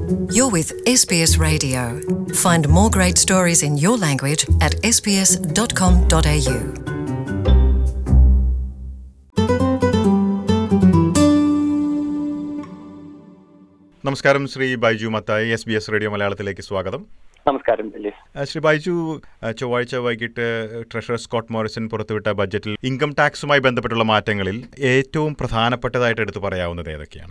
You're with SBS Radio. Find more great stories in your language at sbs.com.au. നമസ്കാരം Shri Baiju Mathai S B S radio മലയാളത്തിലേക്ക് സ്വാഗതം നമസ്കാരം ദിലീഷ് ആ, ശ്രീ ബൈജു ആ, ചൊവ്വാഴ്ച വൈകിട്ട് ട്രഷറർ സ്കോട്ട് മോറിസൺ പുറത്തുവിട്ട ബജറ്റിൽ ഇൻകം ടാക്സുമായി ബന്ധപ്പെട്ടുള്ള മാറ്റങ്ങളിൽ ഏറ്റവും പ്രധാനപ്പെട്ടതായിട്ട് എടുത്തു പറയാവുന്നത് ഏതൊക്കെയാണ്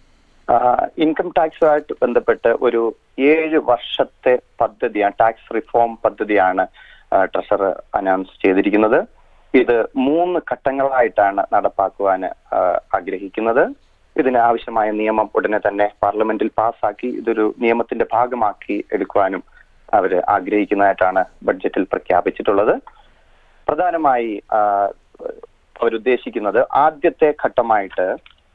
ഇൻകം ടാക്സുമായിട്ട് ബന്ധപ്പെട്ട് ഒരു ഏഴ് വർഷത്തെ പദ്ധതിയാണ് ടാക്സ് റിഫോം പദ്ധതിയാണ് ട്രഷറർ അനൗൺസ് ചെയ്തിരിക്കുന്നത് ഇത് മൂന്ന് ഘട്ടങ്ങളായിട്ടാണ് നടപ്പാക്കുവാൻ ആ, ആഗ്രഹിക്കുന്നത് ഇതിന് ആവശ്യമായ നിയമം ഉടനെ തന്നെ പാർലമെന്റിൽ പാസ്സാക്കി ഇതൊരു നിയമത്തിന്റെ ഭാഗമാക്കി എടുക്കുവാനും അവർ ആഗ്രഹിക്കുന്നതായിട്ടാണ് ബഡ്ജറ്റിൽ പ്രഖ്യാപിച്ചിട്ടുള്ളത് പ്രധാനമായി ആ, അവരുദ്ദേശിക്കുന്നത് ആദ്യത്തെ ഘട്ടമായിട്ട്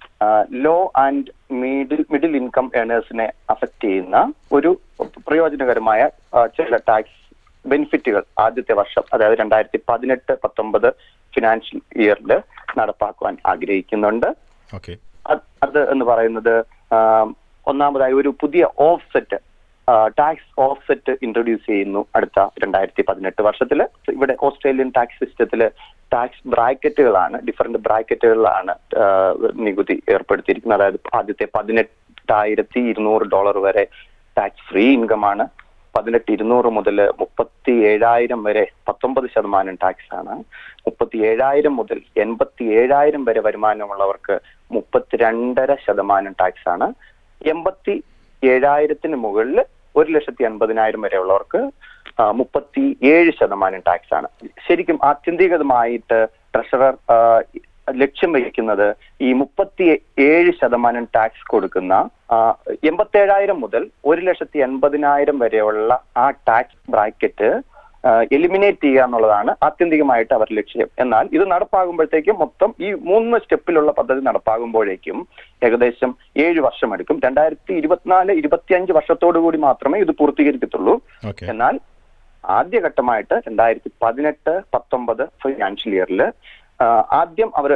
low and middle middle income ഏണേഴ്സിനെ അഫക്റ്റ് ചെയ്യുന്ന ഒരു പ്രയോജനകരമായ ആ, ചില ടാക്സ് ബെനിഫിറ്റുകൾ ആദ്യത്തെ വർഷം അതായത് രണ്ടായിരത്തി പതിനെട്ട് പത്തൊമ്പത് ഫിനാൻഷ്യൽ ഇയറിൽ നടപ്പാക്കുവാൻ ആഗ്രഹിക്കുന്നുണ്ട് ഓക്കെ അത് അത് എന്ന് പറയുന്നത് ആ, ഒന്നാമതായി ഒരു പുതിയ ഓഫ്സെറ്റ് ടാക്സ് ഓഫ്സെറ്റ് ഇൻട്രൊഡ്യൂസ് ചെയ്യുന്നു അടുത്ത രണ്ടായിരത്തി പതിനെട്ട് വർഷത്തിൽ ഇവിടെ ഓസ്ട്രേലിയൻ ടാക്സ് സിസ്റ്റത്തിൽ ടാക്സ് ബ്രാക്കറ്റുകളാണ് ഡിഫറെന്റ് ബ്രാക്കറ്റുകളിലാണ് ആ, നികുതി ഏർപ്പെടുത്തിയിരിക്കുന്നത് അതായത് ആദ്യത്തെ പതിനെട്ടായിരത്തി ഇരുന്നൂറ് ഡോളർ വരെ ടാക്സ് ഫ്രീ ഇൻകം ആണ് പതിനെട്ട് ഇരുന്നൂറ് മുതൽ മുപ്പത്തി ഏഴായിരം വരെ പത്തൊമ്പത് ശതമാനം ടാക്സ് ആണ് മുപ്പത്തി ഏഴായിരം മുതൽ എൺപത്തി ഏഴായിരം വരെ വരുമാനമുള്ളവർക്ക് മുപ്പത്തിരണ്ടര ശതമാനം ടാക്സ് ആണ് എൺപത്തി ഏഴായിരത്തിന് മുകളിൽ ഒരു ലക്ഷത്തി എൺപതിനായിരം വരെ ഉള്ളവർക്ക് മുപ്പത്തി ഏഴ് ശതമാനം ടാക്സ് ആണ് ശരിക്കും ആത്യന്തികമായിട്ട് ട്രഷറർ ആ, ലക്ഷ്യം വഹിക്കുന്നത് ഈ മുപ്പത്തി ഏഴ് ശതമാനം ടാക്സ് കൊടുക്കുന്ന എൺപത്തേഴായിരം മുതൽ ഒരു ലക്ഷത്തി എൺപതിനായിരം വരെയുള്ള ആ ടാക്സ് ബ്രാക്കറ്റ് എലിമിനേറ്റ് ചെയ്യുക എന്നുള്ളതാണ് ആത്യന്തികമായിട്ട് അവർ ലക്ഷ്യം എന്നാൽ ഇത് നടപ്പാകുമ്പോഴത്തേക്കും മൊത്തം ഈ മൂന്ന് സ്റ്റെപ്പിലുള്ള പദ്ധതി നടപ്പാകുമ്പോഴേക്കും ഏകദേശം ഏഴ് വർഷം എടുക്കും രണ്ടായിരത്തി ഇരുപത്തിനാല് ഇരുപത്തിയഞ്ച് വർഷത്തോടു കൂടി മാത്രമേ ഇത് പൂർത്തീകരിക്കത്തുള്ളൂ ഓക്കെ എന്നാൽ ആദ്യഘട്ടമായിട്ട് രണ്ടായിരത്തി പതിനെട്ട് പത്തൊമ്പത് ഫിനാൻഷ്യൽ ഇയറിൽ ആദ്യം അവർ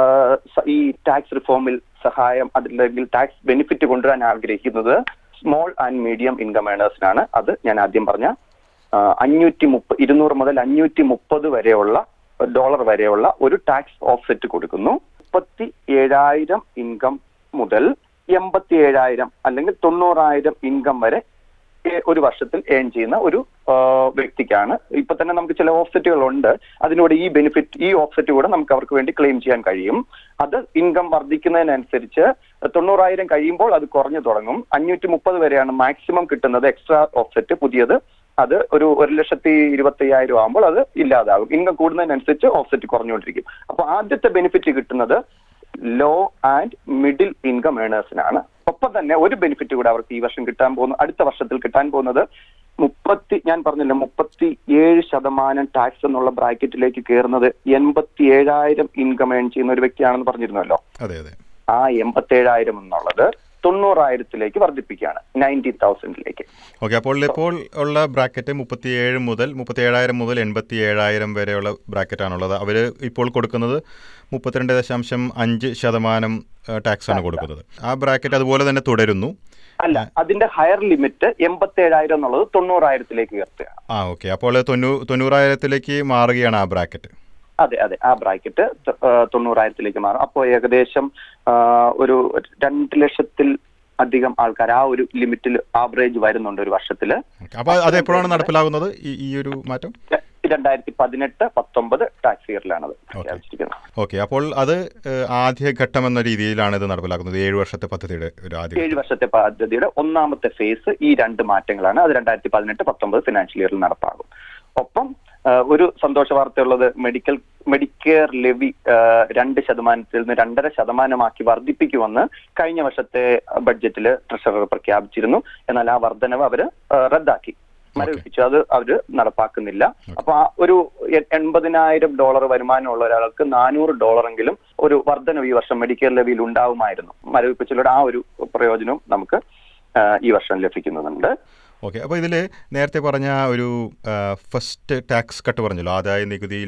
ഈ ടാക്സ് റിഫോമിൽ സഹായം അതില്ലെങ്കിൽ ടാക്സ് ബെനിഫിറ്റ് കൊണ്ടുവരാൻ ആഗ്രഹിക്കുന്നത് സ്മോൾ ആൻഡ് മീഡിയം ഇൻകം ഏണേഴ്സിനാണ് അത് ഞാൻ ആദ്യം പറഞ്ഞ അഞ്ഞൂറ്റി മുപ്പത് ഇരുന്നൂറ് മുതൽ അഞ്ഞൂറ്റി മുപ്പത് വരെയുള്ള ഡോളർ വരെയുള്ള ഒരു ടാക്സ് ഓഫ്സെറ്റ് കൊടുക്കുന്നു മുപ്പത്തി ഏഴായിരം ഇൻകം മുതൽ എൺപത്തി ഏഴായിരം അല്ലെങ്കിൽ തൊണ്ണൂറായിരം ഇൻകം വരെ ഏ- ഒരു വർഷത്തിൽ ഏൺ ചെയ്യുന്ന ഒരു ആ, വ്യക്തിക്കാണ് ഇപ്പൊ തന്നെ നമുക്ക് ചില ഓഫ്സെറ്റുകൾ ഉണ്ട് അതിലൂടെ ഈ ബെനിഫിറ്റ് ഈ ഓഫ്സെറ്റ് കൂടെ നമുക്ക് അവർക്ക് വേണ്ടി ക്ലെയിം ചെയ്യാൻ കഴിയും അത് ഇൻകം വർദ്ധിക്കുന്നതിനനുസരിച്ച് തൊണ്ണൂറായിരം കഴിയുമ്പോൾ അത് കുറഞ്ഞു തുടങ്ങും അഞ്ഞൂറ്റി മുപ്പത് വരെയാണ് മാക്സിമം കിട്ടുന്നത് എക്സ്ട്രാ ഓഫ്സെറ്റ് പുതിയത് അത് ഒരു ഒരു ലക്ഷത്തി ഇരുപത്തി അയ്യായിരം ആകുമ്പോൾ അത് ഇല്ലാതാകും ഇൻകം കൂടുന്നതിനനുസരിച്ച് ഓഫ്സെറ്റ് കുറഞ്ഞുകൊണ്ടിരിക്കും അപ്പൊ ആദ്യത്തെ ബെനിഫിറ്റ് കിട്ടുന്നത് ലോ ആൻഡ് മിഡിൽ ഇൻകം ഏണേഴ്സിനാണ് ഒപ്പം തന്നെ ഒരു ബെനിഫിറ്റ് കൂടെ അവർക്ക് ഈ വർഷം കിട്ടാൻ പോകുന്നു അടുത്ത വർഷത്തിൽ കിട്ടാൻ പോകുന്നത് മുപ്പത്തി ഞാൻ പറഞ്ഞില്ല മുപ്പത്തി ഏഴ് ശതമാനം ടാക്സ് എന്നുള്ള ബ്രാക്കറ്റിലേക്ക് കയറുന്നത് എൺപത്തി ഏഴായിരം ഇൻകം ഏൺ ചെയ്യുന്ന ഒരു വ്യക്തിയാണെന്ന് പറഞ്ഞിരുന്നല്ലോ അതെ അതെ ആ എൺപത്തി ഏഴായിരം എന്നുള്ളത് തൊണ്ണൂറായിരത്തിലേക്ക് വർദ്ധിപ്പിക്കുകയാണ് നയൻറ്റി തൗസൻഡിലേക്ക് ഓക്കെ അപ്പോൾ ഇപ്പോൾ ഉള്ള ബ്രാക്കറ്റ് മുപ്പത്തിയേഴ് മുതൽ മുപ്പത്തിയേഴായിരം മുതൽ എൺപത്തി ഏഴായിരം വരെയുള്ള ബ്രാക്കറ്റാണുള്ളത് അവർ ഇപ്പോൾ കൊടുക്കുന്നത് മുപ്പത്തിരണ്ട് ദശാംശം അഞ്ച് ശതമാനം ടാക്സ് ആണ് കൊടുക്കുന്നത് ആ ബ്രാക്കറ്റ് അതുപോലെ തന്നെ തുടരുന്നു അല്ല അതിന്റെ ഹയർ ലിമിറ്റ് എൺപത്തി ഏഴായിരം എന്നുള്ളത് തൊണ്ണൂറായിരത്തിലേക്ക് ഉയർത്തുകയാണ് ആ ഓക്കെ അപ്പോൾ തൊണ്ണൂ തൊണ്ണൂറായിരത്തിലേക്ക് മാറുകയാണ് ആ ബ്രാക്കറ്റ് അതെ അതെ ആ ബ്രാക്കറ്റ് തൊണ്ണൂറായിരത്തിലേക്ക് മാറും അപ്പോൾ ഏകദേശം ആ, ഒരു രണ്ട് ലക്ഷത്തിൽ അധികം ആൾക്കാർ ആ ഒരു ലിമിറ്റിൽ ആവറേജ് വരുന്നുണ്ട് ഒരു വർഷത്തിൽ അപ്പോൾ അത് എപ്പോഴാണ് നടപ്പിലാകുന്നത് ഈ ഈ ഒരു മാറ്റം രണ്ടായിരത്തി പതിനെട്ട് പത്തൊമ്പത് ടാക്സ് ഇയറിലാണ് അത് പ്രഖ്യാപിച്ചിരിക്കുന്നത് ഓക്കെ അപ്പോൾ അത് ഏഹ്, ആദ്യ ഘട്ടം എന്ന രീതിയിലാണ് ഇത് നടപ്പിലാക്കുന്നത് ഏഴ് വർഷത്തെ പദ്ധതിയുടെ ഒരു ആദ്യ ഏഴ് വർഷത്തെ പദ്ധതിയുടെ ഒന്നാമത്തെ ഫേസ് ഈ രണ്ട് മാറ്റങ്ങളാണ് അത് രണ്ടായിരത്തി പതിനെട്ട് പത്തൊമ്പത് ഫിനാൻഷ്യൽ ഇയറിൽ നടപ്പാകും ഒപ്പം ആ, ഒരു സന്തോഷ വാർത്തയുള്ളത് മെഡിക്കൽ മെഡിക്കെയർ ലെവി ആ, രണ്ട് ശതമാനത്തിൽ നിന്ന് രണ്ടര ശതമാനമാക്കി വർദ്ധിപ്പിക്കുമെന്ന് കഴിഞ്ഞ വർഷത്തെ ബഡ്ജറ്റിൽ ട്രഷറർ പ്രഖ്യാപിച്ചിരുന്നു എന്നാൽ ആ വർധനവ് അവര് ആ, റദ്ദാക്കി മരവിപ്പിച്ചു അത് അവര് നടപ്പാക്കുന്നില്ല അപ്പൊ ആ ഒരു എ- എൺപതിനായിരം ഡോളർ വരുമാനമുള്ള ഒരാൾക്ക് നാനൂറ് ഡോളറെങ്കിലും ഒരു വർധനവ് ഈ വർഷം മെഡിക്കൽ ലെവിയിൽ ഉണ്ടാവുമായിരുന്നു മരവിപ്പിച്ചിലൂടെ ആ ഒരു പ്രയോജനവും നമുക്ക് ആ, ഈ വർഷം ലഭിക്കുന്നുണ്ട് ഓക്കെ അപ്പോൾ ഇതിൽ നേരത്തെ പറഞ്ഞ ഒരു ഫസ്റ്റ് ടാക്സ് കട്ട് പറഞ്ഞല്ലോ ആദായ നികുതിയിൽ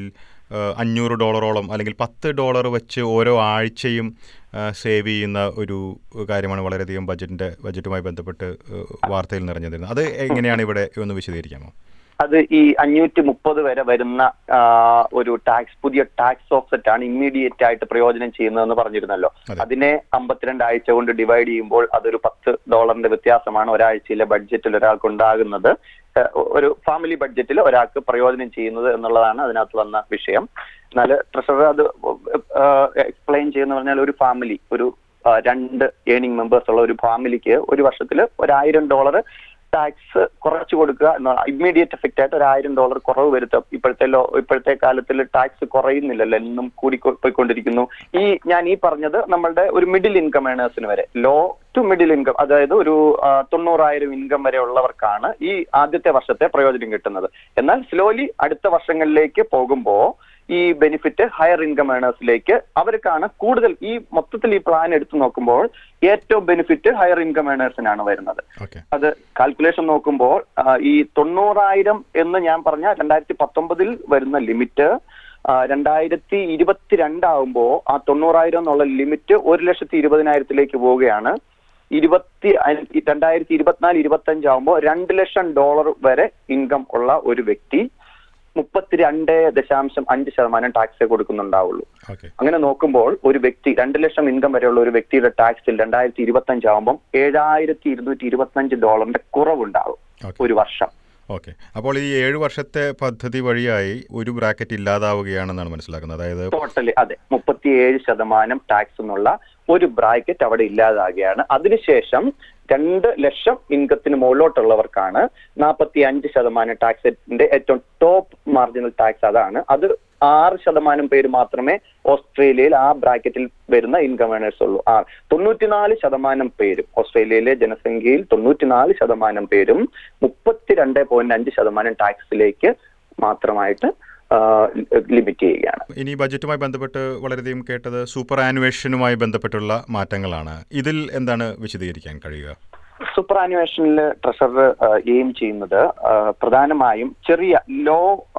ഏഹ്, അഞ്ഞൂറ് ഡോളറോളം അല്ലെങ്കിൽ പത്ത് ഡോളർ വെച്ച് ഓരോ ആഴ്ചയും ഏഹ്, സേവ് ചെയ്യുന്ന ഒരു കാര്യമാണ് വളരെയധികം ബജറ്റിൻ്റെ ബജറ്റുമായി ബന്ധപ്പെട്ട് ഏഹ്, വാർത്തയിൽ നിറഞ്ഞിരുന്നത് അത് എങ്ങനെയാണ് ഇവിടെ ഒന്ന് വിശദീകരിക്കാമോ അത് ഈ അഞ്ഞൂറ്റി മുപ്പത് വരെ വരുന്ന ആ, ഒരു ടാക്സ് പുതിയ ടാക്സ് ഓഫ്സെറ്റ് ആണ് ഇമ്മീഡിയറ്റ് ആയിട്ട് പ്രയോജനം ചെയ്യുന്നതെന്ന് പറഞ്ഞിരുന്നല്ലോ അതെ. അതിനെ അമ്പത്തിരണ്ട് ആഴ്ച കൊണ്ട് ഡിവൈഡ് ചെയ്യുമ്പോൾ അതൊരു പത്ത് ഡോളറിന്റെ വ്യത്യാസമാണ് ഒരാഴ്ചയിലെ ബഡ്ജറ്റിൽ ഒരാൾക്ക് ഉണ്ടാകുന്നത് ഏഹ്, ഒരു ഫാമിലി ബഡ്ജറ്റിൽ ഒരാൾക്ക് പ്രയോജനം ചെയ്യുന്നത് എന്നുള്ളതാണ് അതിനകത്ത് വന്ന വിഷയം എന്നാൽ ട്രഷറർ അത് എക്സ്പ്ലെയിൻ ചെയ്യുന്ന പറഞ്ഞാൽ ഒരു ഫാമിലി ഒരു ആ, രണ്ട് ഏണിംഗ് മെമ്പേഴ്സ് ഉള്ള ഒരു ഫാമിലിക്ക് ഒരു വർഷത്തിൽ ഒരായിരം ഡോളർ ടാക്സ് കുറച്ച് കൊടുക്കുക എന്നാണ് ഇമ്മീഡിയറ്റ് എഫക്റ്റ് ആയിട്ട് ഒരു ആയിരം ഡോളർ കുറവ് വരുത്തുക ഇപ്പോഴത്തെ ലോ ഇപ്പോഴത്തെ കാലത്തിൽ ടാക്സ് കുറയുന്നില്ലല്ലോ എന്നും കൂടി കൊ- പോയിക്കൊണ്ടിരിക്കുന്നു ഈ ഞാൻ ഈ പറഞ്ഞത് നമ്മളുടെ ഒരു മിഡിൽ ഇൻകം ഏണേഴ്സിന് വരെ ലോ ടു മിഡിൽ ഇൻകം അതായത് ഒരു ആ, തൊണ്ണൂറായിരം ഇൻകം വരെ ഉള്ളവർക്കാണ് ഈ ആദ്യത്തെ വർഷത്തെ പ്രയോജനം കിട്ടുന്നത് എന്നാൽ സ്ലോലി അടുത്ത വർഷങ്ങളിലേക്ക് പോകുമ്പോൾ ഈ ബെനിഫിറ്റ് ഹയർ ഇൻകം ഏണേഴ്സിലേക്ക് അവർക്കാണ് കൂടുതൽ ഈ മൊത്തത്തിൽ ഈ പ്ലാൻ എടുത്തു നോക്കുമ്പോൾ ഏറ്റവും ബെനിഫിറ്റ് ഹയർ ഇൻകം ഏണേഴ്സിനാണ് വരുന്നത് ഓക്കെ അത് കാൽക്കുലേഷൻ നോക്കുമ്പോൾ ആ, ഈ തൊണ്ണൂറായിരം എന്ന് ഞാൻ പറഞ്ഞ രണ്ടായിരത്തി പത്തൊമ്പതിൽ വരുന്ന ലിമിറ്റ് രണ്ടായിരത്തി ഇരുപത്തിരണ്ടാവുമ്പോൾ ആ തൊണ്ണൂറായിരം എന്നുള്ള ലിമിറ്റ് ഒരു ലക്ഷത്തി ഇരുപതിനായിരത്തിലേക്ക് പോവുകയാണ് ഇരുപത്തി അ- രണ്ടായിരത്തി ഇരുപത്തിനാല് ഇരുപത്തി ആവുമ്പോൾ രണ്ട് ലക്ഷം ഡോളർ വരെ ഇൻകം ഉള്ള ഒരു വ്യക്തി മുപ്പത്തിരണ്ട് ദശാംശം അഞ്ച് ശതമാനം ടാക്സേ കൊടുക്കുന്നുണ്ടാവുള്ളൂ ഓക്കെ അങ്ങനെ നോക്കുമ്പോൾ ഒരു വ്യക്തി രണ്ട് ലക്ഷം ഇൻകം വരെയുള്ള ഒരു വ്യക്തിയുടെ ടാക്സിൽ രണ്ടായിരത്തി ഇരുപത്തി അഞ്ചാവുമ്പം ഏഴായിരത്തി ഇരുന്നൂറ്റി ഇരുപത്തഞ്ച് ഡോളറിന്റെ കുറവുണ്ടാവും ഓക്കെ ഒരു വർഷം ഓക്കെ അപ്പോൾ ഈ ഏഴ് വർഷത്തെ പദ്ധതി വഴിയായി ഒരു ബ്രാക്കറ്റ് ഇല്ലാതാവുകയാണെന്നാണ് മനസ്സിലാക്കുന്നത് അതായത് ടോട്ടലി അതെ മുപ്പത്തിയേഴ് ശതമാനം ടാക്സ് എന്നുള്ള ഒരു ബ്രാക്കറ്റ് അവിടെ ഇല്ലാതാകുകയാണ് അതിനുശേഷം രണ്ട് ലക്ഷം ഇൻകത്തിന് മുകളിലോട്ടുള്ളവർക്കാണ് നാൽപ്പത്തി അഞ്ച് ശതമാനം ടാക്സിന്റെ ഏറ്റവും ടോപ്പ് മാർജിനൽ ടാക്സ് അതാണ് അത് ആറ് ശതമാനം പേര് മാത്രമേ ഓസ്ട്രേലിയയിൽ ആ ബ്രാക്കറ്റിൽ വരുന്ന ഇൻകം ഏണേഴ്സ് ഉള്ളൂ ആ തൊണ്ണൂറ്റിനാല് ശതമാനം പേരും ഓസ്ട്രേലിയയിലെ ജനസംഖ്യയിൽ തൊണ്ണൂറ്റിനാല് ശതമാനം പേരും മുപ്പത്തിരണ്ട് പോയിന്റ് അഞ്ച് ശതമാനം ടാക്സിലേക്ക് മാത്രമായിട്ട് ലിമിറ്റ് ചെയ്യുകയാണ് ഇനി ബജറ്റുമായി ബന്ധപ്പെട്ട് വളരെയധികം കേട്ടത് സൂപ്പർ ആനുവേഷനുമായി ബന്ധപ്പെട്ടുള്ള മാറ്റങ്ങളാണ് ഇതിൽ എന്താണ് വിശദീകരിക്കാൻ കഴിയുക സൂപ്പർ ആനുവേഷനിൽ ട്രഷറർ എയിം ചെയ്യുന്നത് ആ, പ്രധാനമായും ചെറിയ ലോ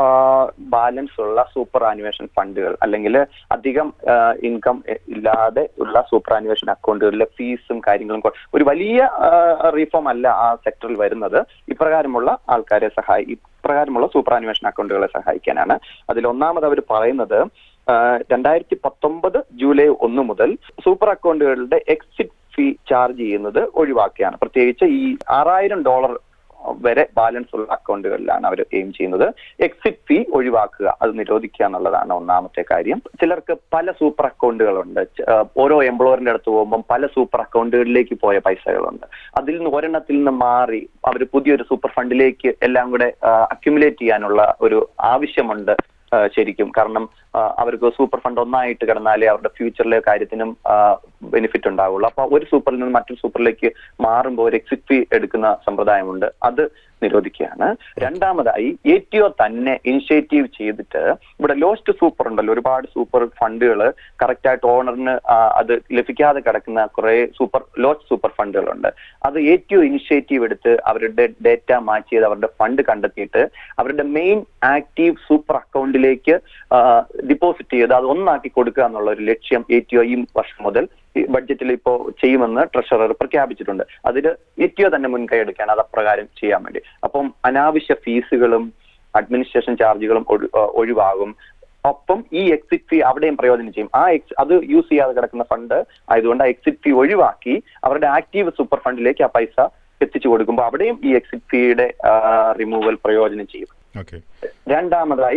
ബാലൻസ് ഉള്ള സൂപ്പർ ആനുവേഷൻ ഫണ്ടുകൾ അല്ലെങ്കിൽ അധികം ഇൻകം ഇല്ലാതെ ഉള്ള സൂപ്പർ ആനുവേഷൻ അക്കൗണ്ടുകളിലെ ഫീസും കാര്യങ്ങളും കൊ- ഒരു വലിയ റീഫോം അല്ല ആ സെക്ടറിൽ വരുന്നത് ഇപ്രകാരമുള്ള ആൾക്കാരെ സഹായി ഇപ്രകാരമുള്ള സൂപ്പർ ആനുവേഷൻ അക്കൗണ്ടുകളെ സഹായിക്കാനാണ് അതിൽ ഒന്നാമത് അവർ പറയുന്നത് രണ്ടായിരത്തി പത്തൊമ്പത് ജൂലൈ ഒന്ന് മുതൽ സൂപ്പർ അക്കൗണ്ടുകളുടെ എക്സിറ്റ് ഫീ ചാർജ് ചെയ്യുന്നത് ഒഴിവാക്കുകയാണ് പ്രത്യേകിച്ച് ഈ ആറായിരം ഡോളർ വരെ ബാലൻസ് ഉള്ള അക്കൗണ്ടുകളിലാണ് അവർ എയിം ചെയ്യുന്നത് എക്സിറ്റ് ഫീ ഒഴിവാക്കുക അത് നിരോധിക്കുക എന്നുള്ളതാണ് ഒന്നാമത്തെ കാര്യം ചിലർക്ക് പല സൂപ്പർ അക്കൗണ്ടുകളുണ്ട് ച- ആ, ഓരോ എംപ്ലോയറിന്റെ അടുത്ത് പോകുമ്പോൾ പല സൂപ്പർ അക്കൗണ്ടുകളിലേക്ക് പോയ പൈസകളുണ്ട് അതിൽ നിന്ന് ഒരെണ്ണത്തിൽ നിന്ന് മാറി അവർ പുതിയൊരു സൂപ്പർ ഫണ്ടിലേക്ക് എല്ലാം കൂടെ അക്യുമുലേറ്റ് ചെയ്യാനുള്ള ഒരു ആവശ്യമുണ്ട് ആ, ശരിക്കും കാരണം ആ, അവർക്ക് സൂപ്പർ ഫണ്ട് ഒന്നായിട്ട് കിടന്നാലേ അവരുടെ ഫ്യൂച്ചറിലെ കാര്യത്തിനും ബെനിഫിറ്റ് ഉണ്ടാവുള്ളൂ അപ്പൊ ഒരു സൂപ്പറിൽ നിന്ന് മറ്റൊരു സൂപ്പറിലേക്ക് മാറുമ്പോൾ ഒരു എക്സിറ്റ് ഫീ എടുക്കുന്ന സമ്പ്രദായമുണ്ട് അത് നിരോധിക്കുകയാണ് രണ്ടാമതായി എ ടി ഒ തന്നെ ഇനിഷ്യേറ്റീവ് ചെയ്തിട്ട് ഇവിടെ ലോസ്റ്റ് സൂപ്പർ ഉണ്ടല്ലോ ഒരുപാട് സൂപ്പർ ഫണ്ടുകൾ കറക്റ്റ് ആയിട്ട് ഓണറിന് അത് ലഭിക്കാതെ കിടക്കുന്ന കുറെ സൂപ്പർ ലോസ്റ്റ് സൂപ്പർ ഫണ്ടുകളുണ്ട് അത് എ ടി ഒ ഇനിഷ്യേറ്റീവ് എടുത്ത് അവരുടെ ഡേറ്റ മാച്ച് ചെയ്ത് അവരുടെ ഫണ്ട് കണ്ടെത്തിയിട്ട് അവരുടെ മെയിൻ ആക്റ്റീവ് സൂപ്പർ അക്കൗണ്ടിലേക്ക് ഡിപ്പോസിറ്റ് ചെയ്ത് അത് ഒന്നാക്കി കൊടുക്കുക എന്നുള്ള ഒരു ലക്ഷ്യം എ ടി ഒ ഈ വർഷം മുതൽ ഈ ബഡ്ജറ്റിൽ ഇപ്പോൾ ചെയ്യുമെന്ന് ട്രഷറർ പ്രഖ്യാപിച്ചിട്ടുണ്ട് അതിൽ എ ടി ഒ തന്നെ മുൻകൈ എടുക്കുകയാണ് അത് അപ്രകാരം ചെയ്യാൻ വേണ്ടി അപ്പം അനാവശ്യ ഫീസുകളും അഡ്മിനിസ്ട്രേഷൻ ചാർജുകളും ഒഴി- ആ, ഒഴിവാകും ഒപ്പം ഈ എക്സിറ്റ് ഫീ അവിടെയും പ്രയോജനം ചെയ്യും ആ എക്സ് അത് യൂസ് ചെയ്യാതെ കിടക്കുന്ന ഫണ്ട് ആയതുകൊണ്ട് ആ എക്സിറ്റ് ഫീ ഒഴിവാക്കി അവരുടെ ആക്റ്റീവ് സൂപ്പർ ഫണ്ടിലേക്ക് ആ പൈസ എത്തിച്ചു കൊടുക്കുമ്പോൾ അവിടെയും ഈ എക്സിറ്റ് ഫീയുടെ റിമൂവൽ പ്രയോജനം ചെയ്യും ഓക്കെ രണ്ടാമതായി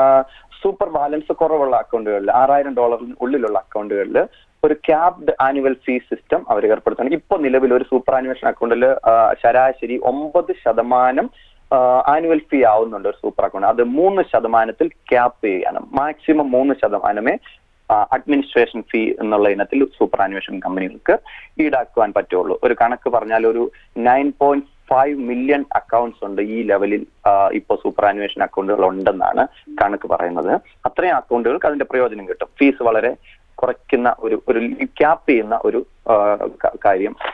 സൂപ്പർ ബാലൻസ് കുറവുള്ള അക്കൗണ്ടുകളിൽ ആറായിരം ഡോളറിന് ഉള്ളിലുള്ള അക്കൗണ്ടുകളിൽ ഒരു ക്യാപ്ഡ് ആനുവൽ ഫീ സിസ്റ്റം അവർ ഏർപ്പെടുത്തണം ഇപ്പൊ നിലവിൽ ഒരു സൂപ്പർ ആനുവേഷൻ അക്കൗണ്ടിൽ ശരാശരി ഒമ്പത് ശതമാനം ആനുവൽ ഫീ ആവുന്നുണ്ട് ഒരു സൂപ്പർ അക്കൗണ്ട് അത് മൂന്ന് ശതമാനത്തിൽ ക്യാപ്പ് ചെയ്യാണ് മാക്സിമം മൂന്ന് ശതമാനമേ അഡ്മിനിസ്ട്രേഷൻ ഫീ എന്നുള്ള ഇനത്തിൽ സൂപ്പർ ആനുവേഷൻ കമ്പനികൾക്ക് ഈടാക്കുവാൻ പറ്റുള്ളൂ ഒരു കണക്ക് പറഞ്ഞാൽ ഒരു nine point five million accounts ഉണ്ട് ഈ ലെവലിൽ ഇപ്പോൾ സൂപ്പർ ആനുവേഷൻ അക്കൗണ്ടുകൾ ഉണ്ടെന്നാണ് കണക്ക് പറയുന്നത് അത്രയും അക്കൗണ്ടുകൾക്ക് അതിന്റെ പ്രയോജനം കിട്ടും ഫീസ് വളരെ കുറയ്ക്കുന്ന ഒരു ഒരു ക്യാപ്പ് ചെയ്യുന്ന ഒരു ആ, ക- കാര്യം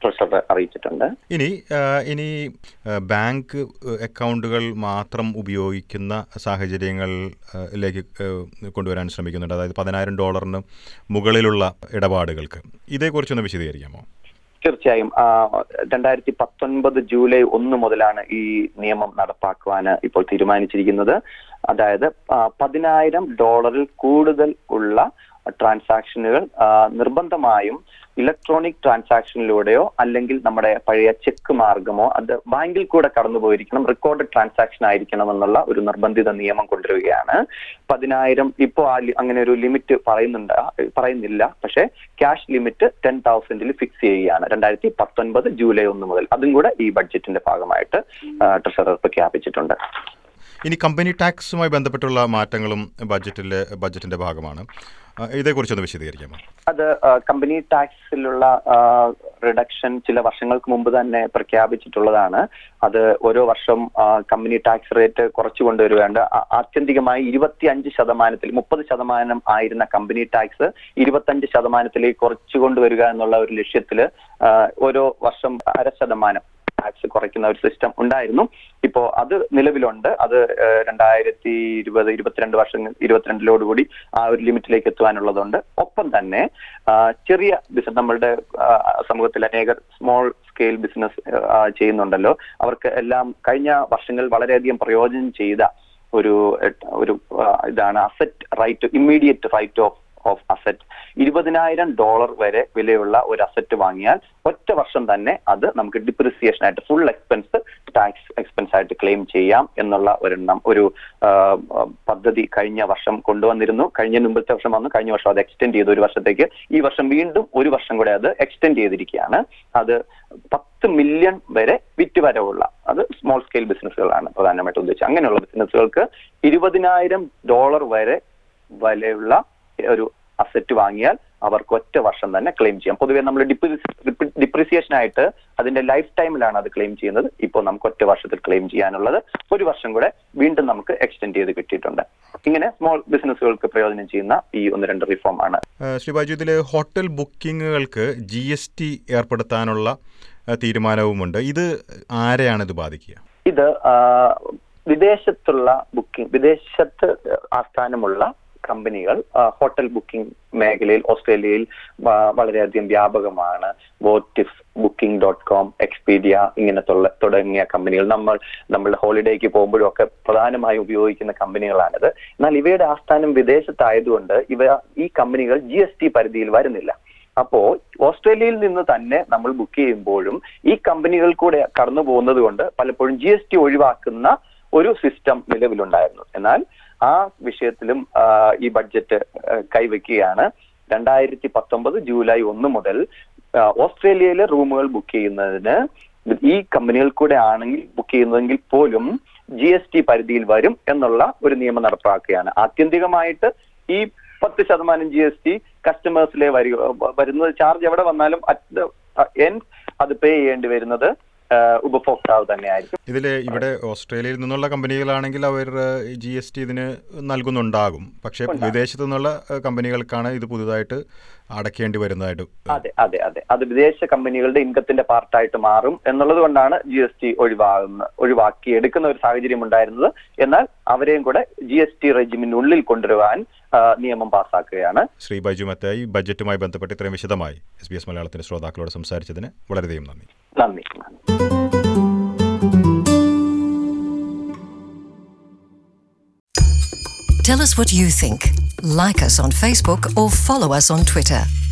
ട്രഷറർ അറിയിച്ചിട്ടുണ്ട് ഇനി ആ, ഇനി ആ, ബാങ്ക് അക്കൗണ്ടുകൾ മാത്രം ഉപയോഗിക്കുന്ന സാഹചര്യങ്ങളിലേക്ക് കൊണ്ടുവരാൻ ശ്രമിക്കുന്നുണ്ട് അതായത് പതിനായിരം ഡോളറിന് മുകളിലുള്ള ഇടപാടുകൾക്ക് ഇതേക്കുറിച്ചൊന്ന് വിശദീകരിക്കാമോ തീർച്ചയായും ആ, രണ്ടായിരത്തി പത്തൊൻപത് ജൂലൈ ഒന്ന് മുതലാണ് ഈ നിയമം നടപ്പാക്കുവാൻ ഇപ്പോൾ തീരുമാനിച്ചിരിക്കുന്നത് അതായത് ആ, പതിനായിരം ഡോളറിൽ കൂടുതൽ ഉള്ള ട്രാൻസാക്ഷനുകൾ ആ, നിർബന്ധമായും ഇലക്ട്രോണിക് ട്രാൻസാക്ഷനിലൂടെയോ അല്ലെങ്കിൽ നമ്മുടെ പഴയ ചെക്ക് മാർഗമോ അത് ബാങ്കിൽ കൂടെ കടന്നു പോയിരിക്കണം റെക്കോർഡ് ട്രാൻസാക്ഷൻ ആയിരിക്കണം എന്നുള്ള ഒരു നിർബന്ധിത നിയമം കൊണ്ടുവരികയാണ് പതിനായിരം ഇപ്പോൾ ആ ലി- അങ്ങനെ ഒരു ലിമിറ്റ് പറയുന്നുണ്ട് പറയുന്നില്ല പക്ഷേ ക്യാഷ് ലിമിറ്റ് ടെൻ തൗസൻഡിൽ ഫിക്സ് ചെയ്യുകയാണ് രണ്ടായിരത്തി പത്തൊൻപത് ജൂലൈ ഒന്ന് മുതൽ അതും കൂടെ ഈ ബഡ്ജറ്റിന്റെ ഭാഗമായിട്ട് ട്രഷറർ പ്രഖ്യാപിച്ചിട്ടുണ്ട് ഇനി കമ്പനി ടാക്സുമായി ബന്ധപ്പെട്ടുള്ള മാറ്റങ്ങളും ബഡ്ജറ്റിലെ ബഡ്ജറ്റിന്റെ ഭാഗമാണ് ആ, ഇതേക്കുറിച്ചൊന്ന് വിശദീകരിക്കാമോ അത് ആ, കമ്പനി ടാക്സിലുള്ള ആ, റിഡക്ഷൻ ചില വർഷങ്ങൾക്ക് മുമ്പ് തന്നെ പ്രഖ്യാപിച്ചിട്ടുള്ളതാണ് അത് ഓരോ വർഷം ആ, കമ്പനി ടാക്സ് റേറ്റ് കുറച്ചു കൊണ്ടുവരുവാണ്ട് ആ- ആത്യന്തികമായി ഇരുപത്തി അഞ്ച് ശതമാനത്തിൽ മുപ്പത് ശതമാനം ആയിരുന്ന കമ്പനി ടാക്സ് ഇരുപത്തഞ്ച് ശതമാനത്തിലേക്ക് കുറച്ചു കൊണ്ടുവരിക എന്നുള്ള ഒരു ലക്ഷ്യത്തില് ആ, ഓരോ വർഷം അര ശതമാനം ടാക്സ് കുറയ്ക്കുന്ന ഒരു സിസ്റ്റം ഉണ്ടായിരുന്നു ഇപ്പോ അത് നിലവിലുണ്ട് അത് ഏഹ്, രണ്ടായിരത്തി ഇരുപത് ഇരുപത്തിരണ്ട് വർഷം ഇരുപത്തിരണ്ടിലോടുകൂടി ആ ഒരു ലിമിറ്റിലേക്ക് എത്തുവാനുള്ളതുണ്ട് ഒപ്പം തന്നെ ആ, ചെറിയ ബിസിനസ് നമ്മളുടെ ആ, സമൂഹത്തിൽ അനേക സ്മോൾ സ്കെയിൽ ബിസിനസ് ചെയ്യുന്നുണ്ടല്ലോ അവർക്ക് എല്ലാം കഴിഞ്ഞ വർഷങ്ങളിൽ വളരെയധികം പ്രയോജനം ചെയ്ത ഒരു എട്ട്- ഒരു ആ, ഇതാണ് asset write immediate write off off asset ഇരുപതിനായിരം ഡോളർ വരെ വിലയുള്ള ഒരു അസറ്റ് വാങ്ങിയാൽ ഒറ്റ വർഷം തന്നെ അത് നമുക്ക് ഡിപ്രിസിയേഷൻ ആയിട്ട് ഫുൾ എക്സ്പെൻസ് ടാക്സ് എക്സ്പെൻസ് ആയിട്ട് ക്ലെയിം ചെയ്യാം എന്നുള്ള ഒരെണ്ണം ഒരു ആ, ആ, പദ്ധതി കഴിഞ്ഞ വർഷം കൊണ്ടുവന്നിരുന്നു കഴിഞ്ഞ മുമ്പത്തെ വർഷം വന്നു കഴിഞ്ഞ വർഷം അത് എക്സ്റ്റെൻഡ് ചെയ്തു ഒരു വർഷത്തേക്ക് ഈ വർഷം വീണ്ടും ഒരു വർഷം കൂടെ അത് എക്സ്റ്റെൻഡ് ചെയ്തിരിക്കുകയാണ് അത് പത്ത് മില്യൺ വരെ വിറ്റുവരവുള്ള അത് സ്മോൾ സ്കെയിൽ ബിസിനസ്സുകളാണ് പ്രധാനമായിട്ട് ഉദ്ദേശിച്ചത് അങ്ങനെയുള്ള ബിസിനസ്സുകൾക്ക് ഇരുപതിനായിരം ഡോളർ വരെ വിലയുള്ള ഒരു അസറ്റ് വാങ്ങിയാൽ അവർക്ക് ഒറ്റ വർഷം തന്നെ ക്ലെയിം ചെയ്യാം പൊതുവെ നമ്മൾ ഡിപ്രിസിയേഷൻ ആയിട്ട് അതിന്റെ ലൈഫ് ടൈമിലാണ് അത് ക്ലെയിം ചെയ്യുന്നത് ഇപ്പോൾ നമുക്ക് ഒറ്റ വർഷത്തിൽ ക്ലെയിം ചെയ്യാനുള്ളത് ഒരു വർഷം കൂടെ വീണ്ടും നമുക്ക് എക്സ്റ്റെൻഡ് ചെയ്ത് കിട്ടിയിട്ടുണ്ട് ഇങ്ങനെ സ്മോൾ ബിസിനസ്സുകൾക്ക് പ്രയോജനം ചെയ്യുന്ന ഈ ഒന്ന് രണ്ട് റിഫോം ആണ് ആ, ശ്രീ ബാജു ഇതിൽ ഹോട്ടൽ ബുക്കിങ്ങുകൾക്ക് ജി എസ് ടി ഏർപ്പെടുത്താനുള്ള ആ, തീരുമാനവുമുണ്ട് ഇത് ആരെയാണ് ഇത് ബാധിക്കുക ഇത് ആ, വിദേശത്തുള്ള ബുക്കിംഗ് വിദേശത്ത് ആസ്ഥാനമുള്ള കമ്പനികൾ ആ, ഹോട്ടൽ ബുക്കിംഗ് മേഖലയിൽ ഓസ്ട്രേലിയയിൽ വ- വളരെയധികം വ്യാപകമാണ് Wotif booking dot com Expedia ഇങ്ങനത്തുള്ള തുടങ്ങിയ കമ്പനികൾ നമ്മൾ നമ്മളുടെ ഹോളിഡേക്ക് പോകുമ്പോഴും ഒക്കെ പ്രധാനമായും ഉപയോഗിക്കുന്ന കമ്പനികളാണിത് എന്നാൽ ഇവയുടെ ആസ്ഥാനം വിദേശത്തായതുകൊണ്ട് ഇവ ഈ കമ്പനികൾ ജി എസ് ടി പരിധിയിൽ വരുന്നില്ല അപ്പോ ഓസ്ട്രേലിയയിൽ നിന്ന് തന്നെ നമ്മൾ ബുക്ക് ചെയ്യുമ്പോഴും ഈ കമ്പനികൾ കൂടെ കടന്നു പോകുന്നത് കൊണ്ട് പലപ്പോഴും ജി എസ് ടി ഒഴിവാക്കുന്ന ഒരു സിസ്റ്റം നിലവിലുണ്ടായിരുന്നു എന്നാൽ ആ വിഷയത്തിലും ആ, ഈ ബഡ്ജറ്റ് ആ, കൈവയ്ക്കുകയാണ് രണ്ടായിരത്തി പത്തൊമ്പത് ജൂലൈ ഒന്ന് മുതൽ ആ, ഓസ്ട്രേലിയയിലെ റൂമുകൾ ബുക്ക് ചെയ്യുന്നതിന് ഈ കമ്പനികൾ കൂടെ ആണെങ്കിൽ ബുക്ക് ചെയ്യുന്നതെങ്കിൽ പോലും ജി എസ് ടി പരിധിയിൽ വരും എന്നുള്ള ഒരു നിയമം നടപ്പാക്കുകയാണ് ആത്യന്തികമായിട്ട് ഈ പത്ത് ശതമാനം ജി എസ് ടി കസ്റ്റമേഴ്സിലെ വരിക വരുന്നത് ചാർജ് എവിടെ വന്നാലും അറ്റ് എൻഡ് അത് പേ ചെയ്യേണ്ടി വരുന്നത് ആ, ഉപഭോക്താവ് തന്നെയായിരിക്കും ഇതിൽ ഇവിടെ ഓസ്ട്രേലിയയിൽ നിന്നുള്ള കമ്പനികളാണെങ്കിൽ അവർ ജി എസ് ടി ഇതിന് നൽകുന്നുണ്ടാകും പക്ഷേ വിദേശത്തു നിന്നുള്ള ആ, കമ്പനികൾക്കാണ് ഇത് പുതുതായിട്ട് അടയ്ക്കേണ്ടി വരുന്നതായിട്ട് അതെ അതെ അതെ അത് വിദേശ കമ്പനികളുടെ ഇൻകത്തിന്റെ പാർട്ടായിട്ട് മാറും എന്നുള്ളത് കൊണ്ടാണ് ജി എസ് ടി ഒഴിവാകുന്ന ഒഴിവാക്കി എടുക്കുന്ന ഒരു സാഹചര്യം ഉണ്ടായിരുന്നത് എന്നാൽ അവരെയും കൂടെ ജി എസ് ടി റെജിമിനുള്ളിൽ കൊണ്ടുവരുവാൻ ആ, നിയമം പാസ്സാക്കുകയാണ് ശ്രീ ബൈജു മത്തായി ബഡ്ജറ്റുമായി ബന്ധപ്പെട്ട് ഇത്രയും വിശദമായി എസ് ബി എസ് മലയാളത്തിൻ്റെ ശ്രോതാക്കളോട് സംസാരിച്ചതിന് വളരെയധികം നന്ദി നന്ദി നന്ദി Tell us what you think. Like us on Facebook or follow us on Twitter.